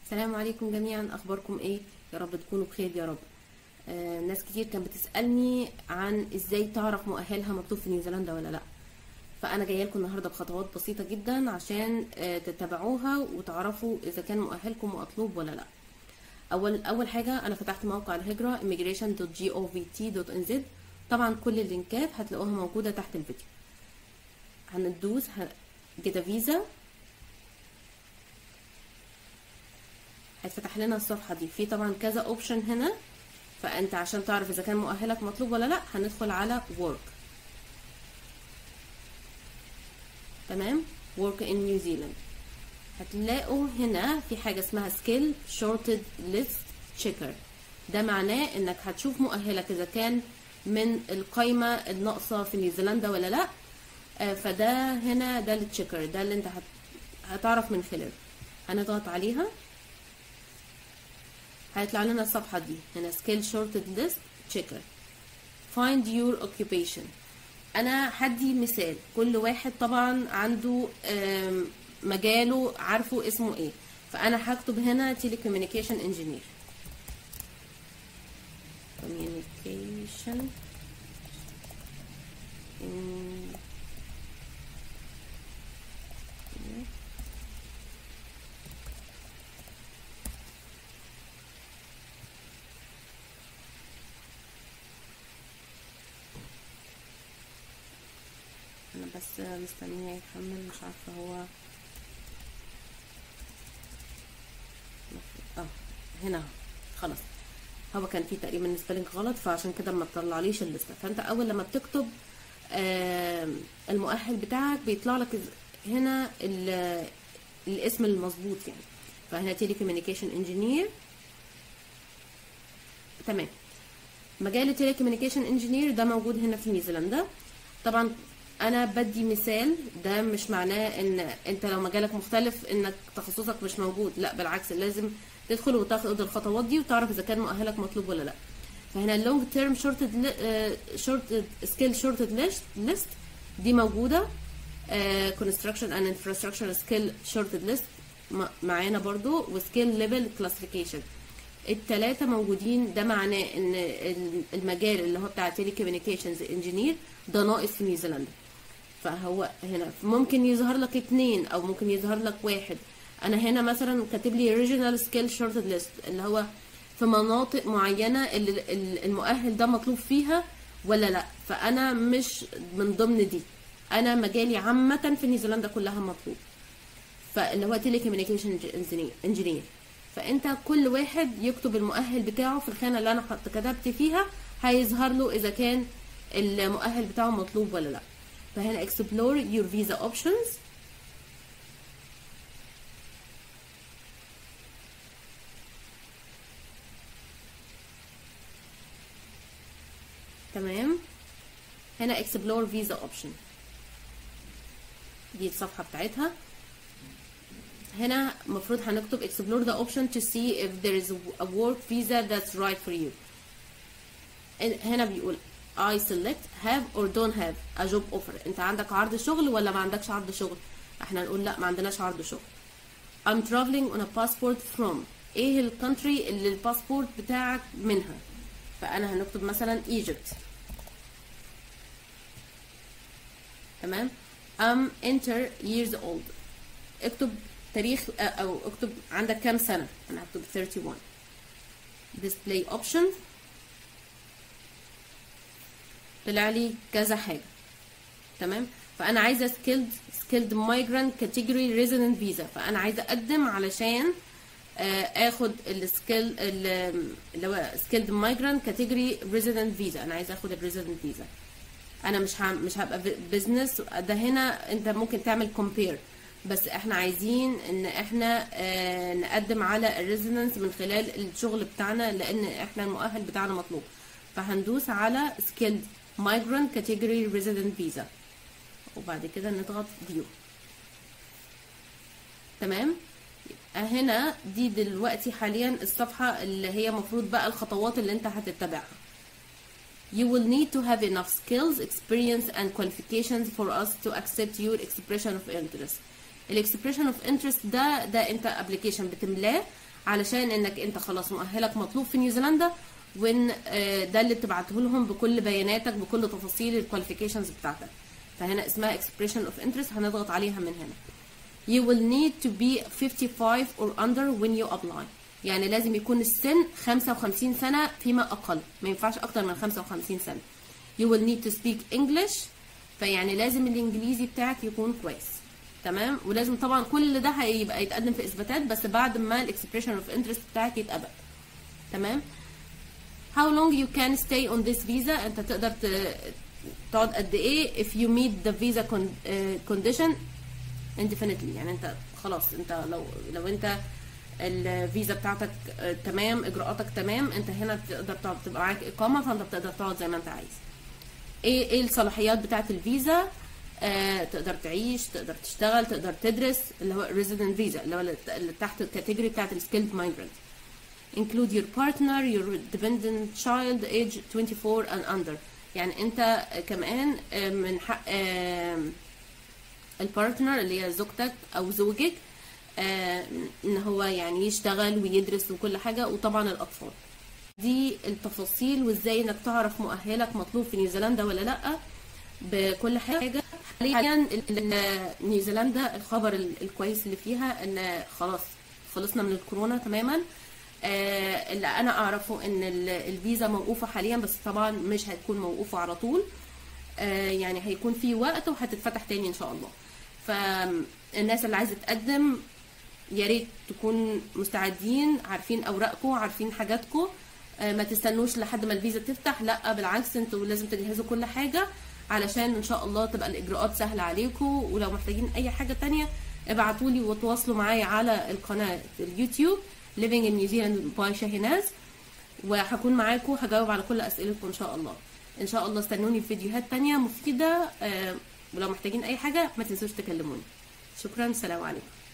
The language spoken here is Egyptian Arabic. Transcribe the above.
السلام عليكم جميعا اخباركم ايه يا رب تكونوا بخير يا رب آه ناس كتير كانت بتسالني عن ازاي تعرف مؤهلها مطلوب في نيوزيلندا ولا لا فانا جايه لكم النهارده بخطوات بسيطه جدا عشان آه تتبعوها وتعرفوا اذا كان مؤهلكم مطلوب ولا لا اول اول حاجه انا فتحت موقع الهجره immigration.govt.nz طبعا كل اللينكات هتلاقوها موجوده تحت الفيديو هندوس جيت فيزا هيتفتح لنا الصفحه دي في طبعا كذا اوبشن هنا فانت عشان تعرف اذا كان مؤهلك مطلوب ولا لا هندخل على work تمام work in New Zealand هتلاقوا هنا في حاجه اسمها skill shorted list checker ده معناه انك هتشوف مؤهلك اذا كان من القايمه الناقصه في نيوزيلندا ولا لا آه فده هنا ده التشيكر ده اللي انت هت... هتعرف من خلاله هنضغط عليها هيطلع لنا الصفحة دي هنا skill shorted list checker find your occupation انا هدي مثال كل واحد طبعا عنده مجاله عارفه اسمه ايه فانا هكتب هنا telecommunication engineer communication انا بس مستنيه يكمل مش عارفه هو اه هنا خلاص هو كان في تقريبا سبيلنج غلط فعشان كده ما تطلعليش الليسته فانت اول لما بتكتب آه المؤهل بتاعك بيطلع لك هنا الاسم المظبوط يعني فهنا تيلي كوميونيكيشن انجينير تمام مجال التيلي كوميونيكيشن انجينير ده موجود هنا في نيوزيلندا طبعا انا بدي مثال ده مش معناه ان انت لو مجالك مختلف انك تخصصك مش موجود لا بالعكس لازم تدخل وتاخد الخطوات دي وتعرف اذا كان مؤهلك مطلوب ولا لا فهنا اللونج تيرم شورتد شورتد سكيل شورتد ليست دي موجوده كونستراكشن اند انفراستراكشر سكيل شورتد ليست معانا برضو وسكيل ليفل كلاسيفيكيشن التلاتة موجودين ده معناه ان المجال اللي هو بتاع تيلي كوميونيكيشنز انجينير ده ناقص في نيوزيلندا فهو هنا ممكن يظهر لك اتنين او ممكن يظهر لك واحد انا هنا مثلا كاتب لي ريجنال سكيل شورتد ليست اللي هو في مناطق معينه اللي المؤهل ده مطلوب فيها ولا لا فانا مش من ضمن دي انا مجالي عامه في نيوزيلندا كلها مطلوب فاللي هو تيلي كوميونيكيشن انجينير فانت كل واحد يكتب المؤهل بتاعه في الخانه اللي انا حط كتبت فيها هيظهر له اذا كان المؤهل بتاعه مطلوب ولا لا فهنا explore your visa options تمام هنا explore visa option دي الصفحة بتاعتها هنا المفروض هنكتب explore the option to see if there is a work visa that's right for you هنا بيقول I select have or don't have a job offer انت عندك عرض شغل ولا ما عندكش عرض شغل احنا نقول لا ما عندناش عرض شغل I'm traveling on a passport from ايه الكونتري اللي الباسبورت بتاعك منها فانا هنكتب مثلا Egypt تمام I'm enter years old اكتب تاريخ او اكتب عندك كام سنه انا هكتب 31 display option طلع لي كذا حاجه تمام فانا عايزه skilled skilled migrant category resident visa فانا عايزه اقدم علشان اخد السكيل اللي هو skilled migrant category resident visa انا عايزه اخد الريزيدنت فيزا انا مش مش هبقى بزنس ده هنا انت ممكن تعمل compare بس احنا عايزين ان احنا اه نقدم على الريزيدنس من خلال الشغل بتاعنا لان احنا المؤهل بتاعنا مطلوب فهندوس على skilled migrant category resident visa وبعد كده نضغط view تمام هنا دي دلوقتي حاليا الصفحة اللي هي مفروض بقى الخطوات اللي انت هتتبعها You will need to have enough skills, experience and qualifications for us to accept your expression of interest. الاكسبريشن اوف انترست ده ده انت ابلكيشن بتملاه علشان انك انت خلاص مؤهلك مطلوب في نيوزيلندا وان آه، ده اللي بتبعته لهم بكل بياناتك بكل تفاصيل الكواليفيكيشنز بتاعتك فهنا اسمها expression of interest هنضغط عليها من هنا you will need to be 55 or under when you apply يعني لازم يكون السن 55 سنة فيما أقل ما ينفعش أكتر من 55 سنة you will need to speak English فيعني لازم الإنجليزي بتاعك يكون كويس تمام ولازم طبعا كل ده هيبقى يتقدم في إثباتات بس بعد ما الاكسبريشن اوف انترست بتاعك يتقبل تمام how long you can stay on this visa انت تقدر ت- تقعد قد ايه if you meet the visa con- uh, condition indefinitely يعني انت خلاص انت لو لو انت الفيزا بتاعتك آه، تمام اجراءاتك تمام انت هنا بتقدر تقعد تبقى معاك اقامه فانت بتقدر تقعد زي ما انت عايز ايه ايه الصلاحيات بتاعه الفيزا آه تقدر تعيش تقدر تشتغل تقدر تدرس اللي هو resident visa اللي هو اللي تحت الكاتيجوري بتاعه السكيلد migrant include your partner your dependent child age 24 and under يعني انت كمان آه، من حق آه، البارتنر اللي هي زوجتك او زوجك آه، ان هو يعني يشتغل ويدرس وكل حاجه وطبعا الاطفال دي التفاصيل وازاي انك تعرف مؤهلك مطلوب في نيوزيلندا ولا لا بكل حاجه حاليا ال- ال- نيوزيلندا الخبر ال- الكويس اللي فيها ان خلاص خلصنا من الكورونا تماما آه، اللي انا اعرفه ان ال- الفيزا موقوفه حاليا بس طبعا مش هتكون موقوفه على طول آه، يعني هيكون في وقت وهتتفتح تاني ان شاء الله فالناس اللي عايزه تقدم يا ريت تكون مستعدين عارفين اوراقكم عارفين حاجاتكم آه، ما تستنوش لحد ما الفيزا تفتح لا بالعكس انتوا لازم تجهزوا كل حاجه علشان ان شاء الله تبقى الاجراءات سهله عليكم ولو محتاجين اي حاجه تانية ابعتوا لي وتواصلوا معايا على القناه اليوتيوب Living in New Zealand by شاهيناز وهكون معاكم هجاوب على كل اسئلتكم ان شاء الله ان شاء الله استنوني في فيديوهات تانية مفيدة آه، ولو محتاجين اي حاجة ما تنسوش تكلموني شكرا سلام عليكم